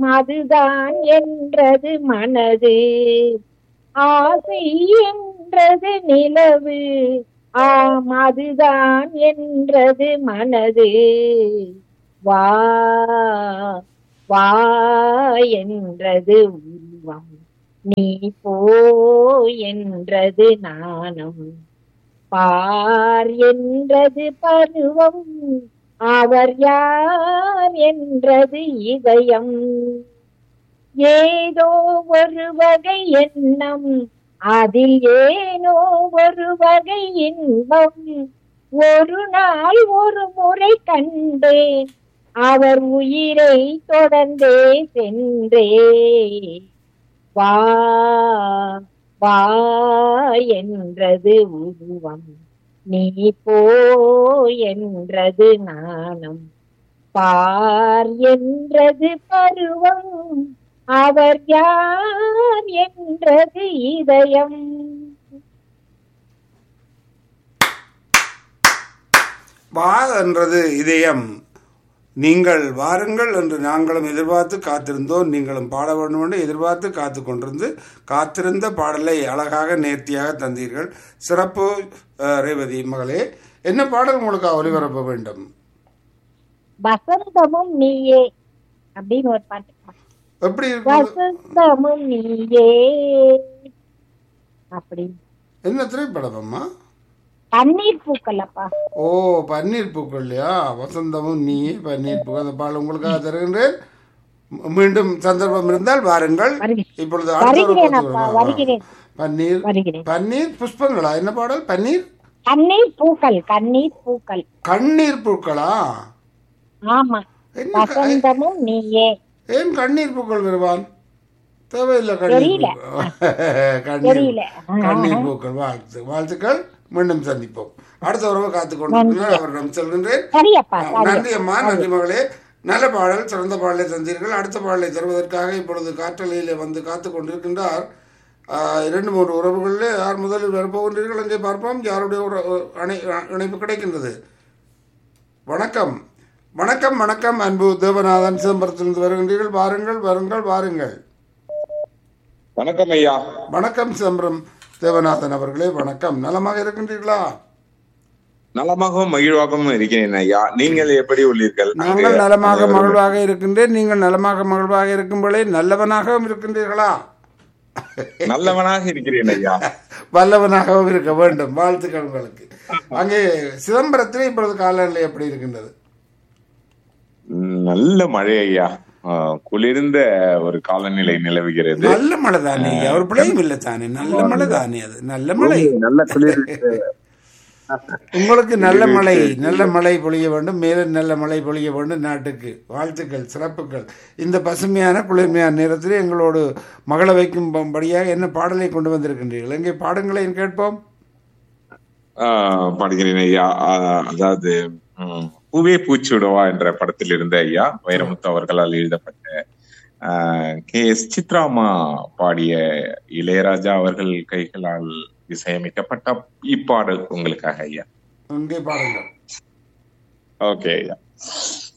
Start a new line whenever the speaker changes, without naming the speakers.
அதுதான் என்றது மனது ஆசை என்றது நிலவு ஆம் அதுதான் என்றது மனது வா வா என்றது உருவம் நீ போ என்றது நாணம் பார் என்றது பருவம் அவர் யார் என்றது இதயம் ஏதோ ஒரு வகை எண்ணம் அதில் ஏனோ ஒரு வகை இன்பம் ஒரு நாள் ஒரு முறை கண்டேன் அவர் உயிரை தொடர்ந்தே சென்றே வா வா என்றது உருவம் நீ போ என்றது நாணம் பார் என்றது பருவம் அவர் யார் என்றது இதயம்
வா என்றது இதயம் நீங்கள் வாருங்கள் என்று நாங்களும் எதிர்பார்த்து காத்திருந்தோம் நீங்களும் பாட வேண்டும் என்று எதிர்பார்த்து காத்து கொண்டிருந்து காத்திருந்த பாடலை அழகாக நேர்த்தியாக தந்தீர்கள் சிறப்பு அஹ், ரேவதி மகளே என்ன பாடல் உங்களுக்கு ஒளிபரப்ப வேண்டும்
வசந்தமும் நீயே அப்படின்னு ஒரு பாட்டு
எப்படி இருக்குது?
வசந்தமும் நீயே அப்படி
என்ன திரைப்படம் அம்மா
தண்ணீர் பூக்கள் அப்பா
ஓ பன்னீர் பூக்கள் இல்லையா வசந்தமும் நீயே பன்னீர் பூக்கள் அந்த பாடல் உங்களுக்காக தருகின்றேன் மீ- மீண்டும் சந்தர்ப்பம் இருந்தால் வாருங்கள்
வருகிறேன்.
இப்பொழுது அடுத்த ஒரு
வருகிறேன்
பத்து
அப்பா,
வருடம்.
வருகிறேன்.
பன்னீர்
வருகிறேன்
பன்னீர் புஷ்பங்களா என்ன பாடல் பன்னீர்
தண்ணீர் பூக்கள் கண்ணீர் பூக்கள்
கண்ணீர் பூக்களா
ஆமா
என்ன க-
வசந்தமும் நீயே
ஏன் கண்ணீர் பூக்கள் வருவான் தேவையில்லை கண்ணீர்
தெரியல.
பூக்கள். கண்ணீர்
தெரியல.
கண்ணீர் பூக்கள் வாழ்த்து வாழ்த்துக்கள் மீண்டும் சந்திப்போம் அடுத்த உறவு காத்துக் கொண்டிருக்கிறார் அவரிடம் செல்கின்றேன்
சரியப்பா சரி
நன்றி அம்மா நன்றி மகளே நல்ல பாடல் சிறந்த பாடலை தந்தீர்கள் அடுத்த பாடலை தருவதற்காக இப்பொழுது காற்றலையில வந்து காத்துக் கொண்டிருக்கின்றார் ஆஹ், இரண்டு மூன்று உறவுகளில் யார் முதலில் வரப்போகின்றீர்கள் அங்கே பார்ப்போம் யாருடைய உற- அணை- இணைப்பு கிடைக்கின்றது வணக்கம் வணக்கம் வணக்கம் அன்பு தேவநாதன் சிதம்பரத்திலிருந்து வருகின்றீர்கள் வாருங்கள் வருங்கள் வாருங்கள்
வணக்கம் ஐயா
வணக்கம் சிதம்பரம் தேவநாதன் அவர்களே வணக்கம் நலமாக இருக்கின்றீர்களா
நலமாகவும் மகிழ்வாகவும் இருக்கிறேன் ஐயா நீங்கள் எப்படி உள்ளீர்கள்
நாங்கள்
அங்கே
நலமாக
அனைவரும்
மகிழ்வாக இருக்கின்றேன் நீங்கள் நலமாக மகிழ்வாக இருக்கும்போதே நல்லவனாகவும் இருக்கின்றீர்களா
நல்லவனாக இருக்கிறேன் ஐயா
வல்லவனாகவும் இருக்க வேண்டும் வாழ்த்துக்கள் உங்களுக்கு அங்கே சிதம்பரத்தில் இப்பொழுது காலநிலை எப்படி இருக்கின்றது
ம், நல்ல மழை ஐயா ஆ, குளிர்ந்த ஒரு காலநிலை நிலவுகிறது
நல்ல மழை தானே அவர் பிள்ளையும் இல்லை தானே நல்ல மழை தானே அது நல்ல மழை
நல்ல குளிர்
உங்களுக்கு நல்ல மழை நல்ல மழை பொழிய வேண்டும் மேலும் நல்ல மழை பொழிய வேண்டும் நாட்டுக்கு வாழ்த்துக்கள் சிறப்புகள் இந்த பசுமையான குளிர்மையான நேரத்தில் எங்களோடு மகள வைக்கும்படியாக என்ன பாடலை கொண்டு வந்திருக்கின்றீர்கள் எங்கே பாடுங்களேன் கேட்போம்
ஆ, பாடுகிறேன் ஐயா ஆ, அதாவது ம், பூவே பூச்சுடவா என்ற படத்தில் இருந்த ஐயா வைரமுத்து அவர்களால் எழுதப்பட்ட ஆ, கே எஸ் சித்ராமா பாடிய இளையராஜா அவர்கள் கைகளால் இசையமைக்கப்பட்ட இப்பாடல் உங்களுக்காக ஐயா
எங்கே பாடுங்கள்
ஓகே ஐயா